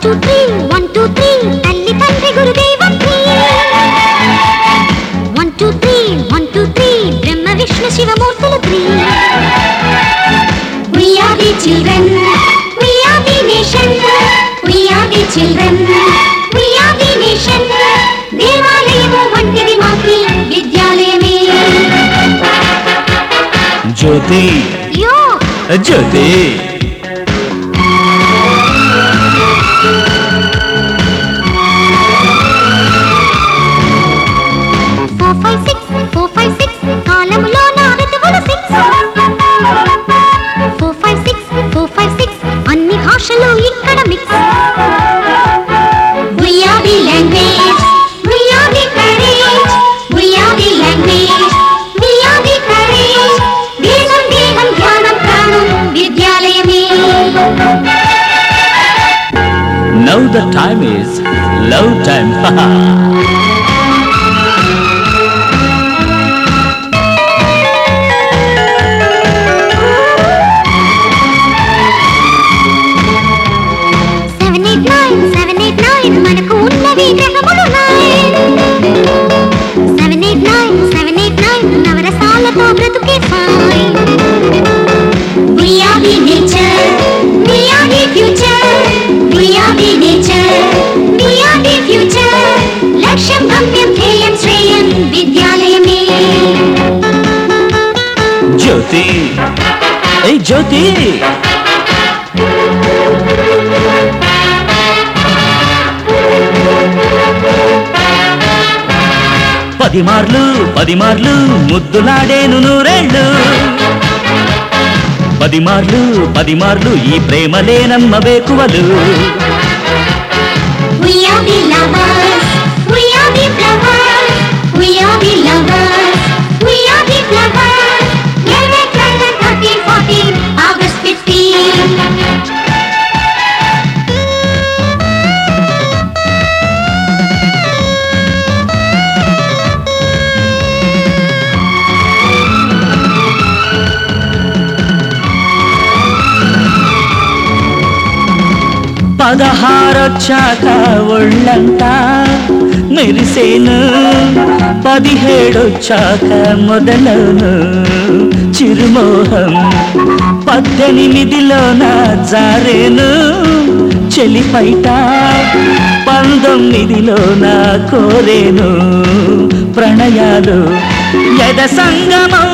Two three one two three తల్లి తండ్రి గురుదేవం three one two three one two three Brahma Vishnu శివమూర్తులు three We are the children, we are the nation, we are the children, we are the nation. దేవాలయము వంటిది మాకి విద్యాలయమే జ్యోతి యో జ్యోతి four five six four five six కాలములో నా ఋతువులు six four five six four five six అన్ని భాషలు ఇక్కడ mix We are the language, we are the courage, we are the language, we are the courage. దేశం దేహం ధ్యానం ప్రాణం విద్యాలయమే now the time is love time seven eight nine seven eight nine మనకు ఉన్నవి గ్రహములు nine seven eight nine seven eight nine నవరసాలతో బ్రతుకే fine We are the nature, we are the future, we are the nature, we are the future. లక్ష్యం గమ్యం ధ్యేయం శ్రేయం విద్యాలయమే జ్యోతి ఏ జ్యోతి పది మార్లు పది మార్లు ముద్దులాడేను నూరేళ్ళు పది మార్లు పది మార్లు ఈ ప్రేమ లేనమ్మ వేకువలు We are the lovers, we are the flowers, we are the lovers, we are the flowers. 11, 12, 13, 14, August 15. పదహారొచ్చాక ఒళ్ళంతా మెరిసేను పదిహేడొచ్చాక మొదలవును చిరుమోహం పద్దెనిమిదిలోన జారేను చెలిపైట పంతొమ్మిదిలోన కోరేను ప్రణయాలు యద సంగమం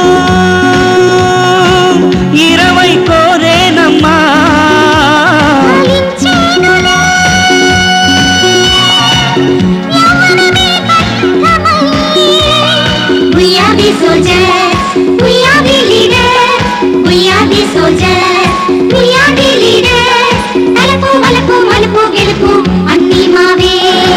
ఇరవై కోరేనమ్మా ఫలించేనులే. యవ్వనమే బంధమై. We are the soldiers, we are the leaders, we are the soldiers, we are the leaders. తలుపు వలపు మలుపు గెలుపు అన్నీ మావే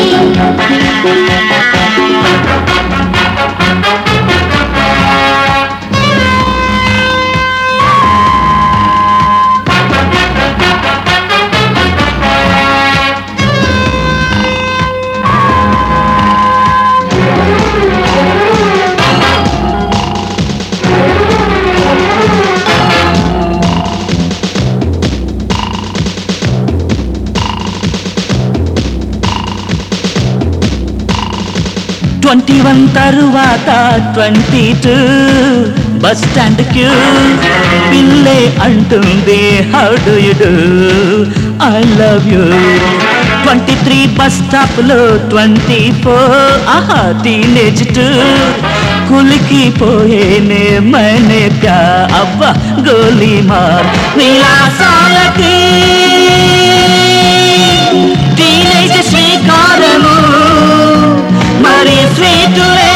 twenty one తరువాత twenty two bus stand queue పిల్లే అంటుంది how do you do I love you twenty three bus stop లో ట్వంటీ ఫోర్ ఆహా టీనేజ్ టూ కులికి పోయేనే మనే ప్యా అబ్బా గోలీ మార్ విలాసాలకి టీనేజ్ శ్రీకారము మరి స్వీటులే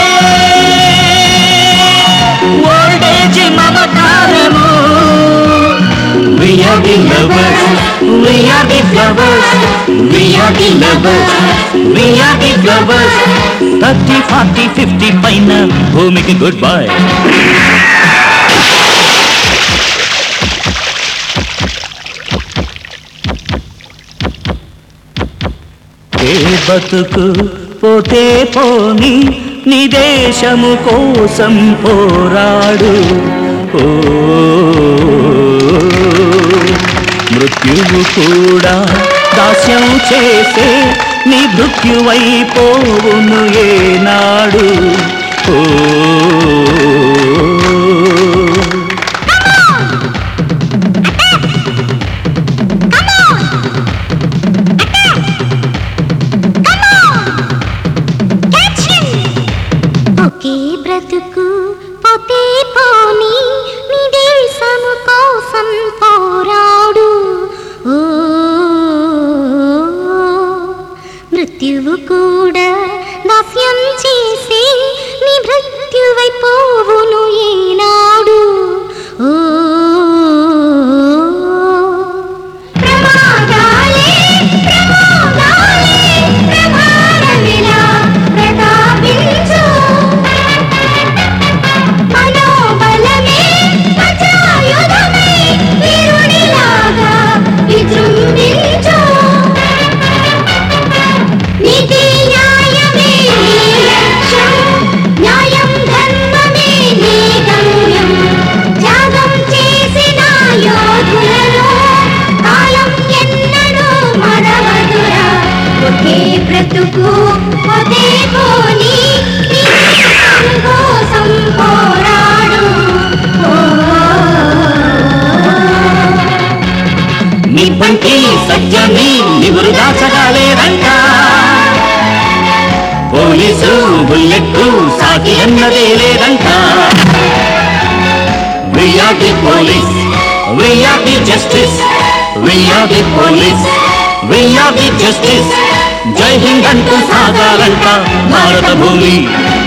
ఓల్డేజ్ మమకారము We are the lovers, we are the flowers, we are the lovers, we are the flowers. Thirty forty fifty పైన భూమికి గుడ్ బై ఏ బతుకు పోతే పోని నీ దేశము కోసం పోరాడు ఓ మృత్యువు కూడా దాస్యం చేసే నీ మృత్యువైపోవును ఏనాడు ఓ ఒకే బ్రతుకు పోతే పోని నీ దేశము కోసం పోరాడు ఓ మృత్యువు కూడా దాస్యం చేసి నీ మృత్యువైపోవును ఏనాడు ఓ ప్రమాదాలే ప్రమాదాలే ప్రమాదమిలా ప్రతాపించు మనోబలమే అజాయుధమే వీరుడిలాగా విజృంభించు నీతి న్యాయమే నీ లక్ష్యం న్యాయం ధర్మమే నీ గమ్యం త్యాగం చేసిన యోధులను కాలం ఎన్నడూ మరవదురా ఒకే బ్రతుకు ఒకే పోని నీ దేశం కోసం పోరాడు నీ పంటి సత్యాన్ని నివురు దాచగాలేదంట పోలీసు బుల్లెట్టు సాటి అన్నదే లేదంట We are the police, we are the justice, we are the police, we are the justice. జై హింద్ అంటూ సాగాలంట భారత భూమి